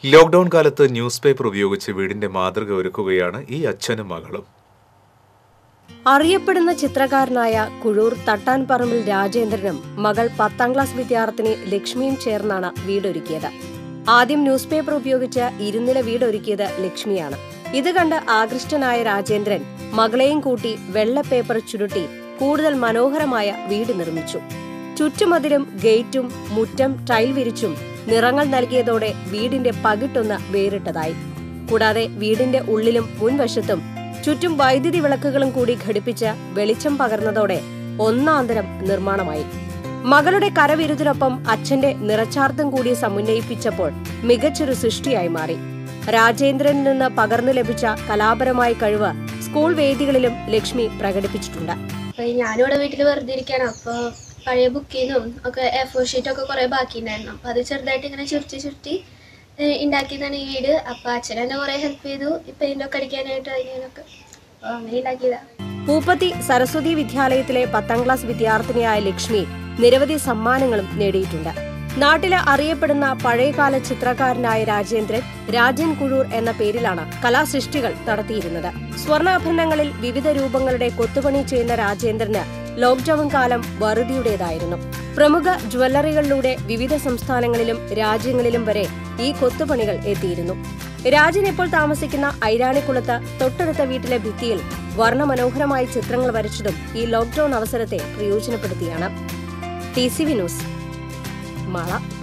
lockdown കാലത്ത് news paper ഉപയോഗിച്ച് വീടിന്റെ മാതൃക ഒരുക്കുകയാണ് ഈ അച്ഛനും മകളും അറിയപ്പെടുന്ന ചിത്രകാരനായ കുഴൂർ തട്ടാൻപറമ്പിൽ രാജേന്ദ്രനും മകൾ പത്താം ക്ലാസ് വിദ്യാർത്ഥിനി ലക്ഷ്മിയും ചേർന്നാണ് വീടൊരുക്കിയത് ആദ്യം ന്യൂസ് പേപ്പർ ഉപയോഗിച്ച് ഇരുനില വീടൊരുക്കിയത് ലക്ഷ്മിയാണ് ഇത് കണ്ട് ആകൃഷ്ടനായ രാജേന്ദ്രൻ മകളെയും കൂട്ടി വെള്ള പേപ്പർ ചുരുട്ടി കൂടുതൽ മനോഹരമായ വീട് നിർമ്മിച്ചു ചുറ്റുമതിലും ഗേറ്റും മുറ്റം ടൈൽ വിരിച്ചും നിറങ്ങൾ നൽകിയതോടെ വീടിന്റെ പകിട്ടൊന്ന് വേറിട്ടതായി കൂടാതെ വീടിന്റെ ഉള്ളിലും മുൻവശത്തും ചുറ്റും വൈദ്യുതി വിളക്കുകളും കൂടി ഘടിപ്പിച്ച് വെളിച്ചം പകർന്നതോടെ ഒന്നാന്തരം നിർമ്മാണമായി മകളുടെ കരവിരുതിനൊപ്പം അച്ഛന്റെ നിറച്ചാർത്തം കൂടി സമന്വയിപ്പിച്ചപ്പോൾ മികച്ചൊരു സൃഷ്ടിയായി മാറി രാജേന്ദ്രനിൽ നിന്ന് പകർന്നു ലഭിച്ച കലാപരമായ കഴിവ് സ്കൂൾ വേദികളിലും ലക്ഷ്മി പ്രകടിപ്പിച്ചിട്ടുണ്ട് അപ്പൊ ഞാനിവിടെ വീട്ടിൽ വെറുതെ ഇരിക്കുകയാണ് അപ്പോൾ പഴയ ബുക്കിന്നും ഒക്കെ എ ഫോർ ഷീറ്റൊക്കെ കുറേ ബാക്കി ഉണ്ടായിരുന്നു അപ്പോൾ അത് ചെറുതായിട്ട് ഇങ്ങനെ ചുരുട്ടി ചുരുട്ടി ഏഹ് ഉണ്ടാക്കിയതാണ് ഈ വീട് അപ്പോൾ അച്ഛൻ എന്നെ കുറേ ഹെൽപ്പ് ചെയ്തു ഈ പെയിൻ്റൊക്കെ അടിക്കാനായിട്ട് അതിനൊക്കെ അപ്പോൾ അങ്ങനെ ഉണ്ടാക്കിയതാണ് പൂപ്പത്തി സരസ്വതി വിദ്യാലയത്തിലെ പത്താം ക്ലാസ് വിദ്യാർത്ഥിനിയായ ലക്ഷ്മി നിരവധി സമ്മാനങ്ങളും നേടിയിട്ടുണ്ട് നാട്ടിലെ അറിയപ്പെടുന്ന പഴയകാല ചിത്രകാരനായ രാജേന്ദ്രൻ രാജൻ കുഴൂർ എന്ന പേരിലാണ് കലാസൃഷ്ടികൾ നടത്തിയിരുന്നത് സ്വർണ്ണാഭരണങ്ങളിൽ വിവിധ രൂപങ്ങളുടെ കൊത്തുപണി ചെയ്യുന്ന രാജേന്ദ്രന് ലോക്ഡൌൺ കാലം വറുതിയുടേതായിരുന്നു പ്രമുഖ ജ്വല്ലറികളിലൂടെ വിവിധ സംസ്ഥാനങ്ങളിലും രാജ്യങ്ങളിലും വരെ ഈ കൊത്തുപണികൾ എത്തിയിരുന്നു രാജൻ ഇപ്പോൾ താമസിക്കുന്ന ഐരാണിക്കുളത്ത് തൊട്ടടുത്ത വീട്ടിലെ ഭിത്തിയിൽ വർണ്ണമനോഹരമായ ചിത്രങ്ങൾ വരച്ചതും ഈ ലോക്ഡൌൺ അവസരത്തെ പ്രയോജനപ്പെടുത്തിയാണ് ടി സി വി ന്യൂസ് മള